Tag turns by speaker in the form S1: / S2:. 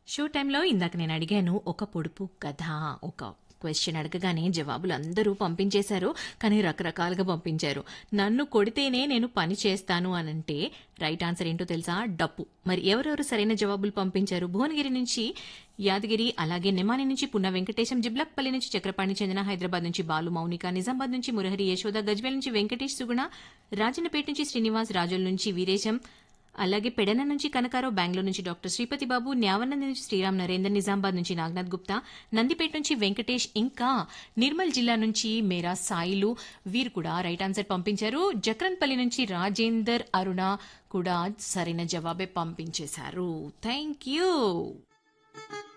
S1: show టైంలో ఇందాక నేను అడిగాను ఒక పొడుపు కథ ఒక క్వశ్చన్ అడగగానే జవాబులు అందరూ పంపించేశారు కానీ రకరకాలుగా పంపించారు నన్ను కొడితేనే నేను పని చేస్తాను అనంటే రైట్ ఆన్సర్ ఏంటో తెలుసా డప్పు మరి ఎవరెవరు సరైన జవాబులు పంపించారు భువనగిరి నుంచి యాదగిరి అలాగే నిమాని నుంచి పున్న వెంకటేశం జిబ్లక్పల్లి నుంచి చక్రపాణి చెందిన హైదరాబాద్ నుంచి బాలు మౌనిక నిజామాబాద్ నుంచి మురహరి యశోద గజ్వేల్ నుంచి వెంకటేష్ సుగుణ రాజన్నపేట నుంచి శ్రీనివాస్ రాజుల నుంచి వీరేశం అలాగే పెడన నుంచి కనకారావు బెంగళూరు నుంచి డాక్టర్ శ్రీపతి బాబు న్యావనంది నుంచి శ్రీరామ్ నరేందర్ నిజామాబాద్ నుంచి నాగనాథ్ గుప్తా నందిపేట నుంచి వెంకటేష్ ఇంకా నిర్మల్ జిల్లా నుంచి మేరా సాయిలు వీరు కూడా రైట్ ఆన్సర్ పంపించారు జక్రన్పల్లి నుంచి రాజేందర్ అరుణ కూడా సరైన జవాబే పంపించేశారు థ్యాంక్ యూ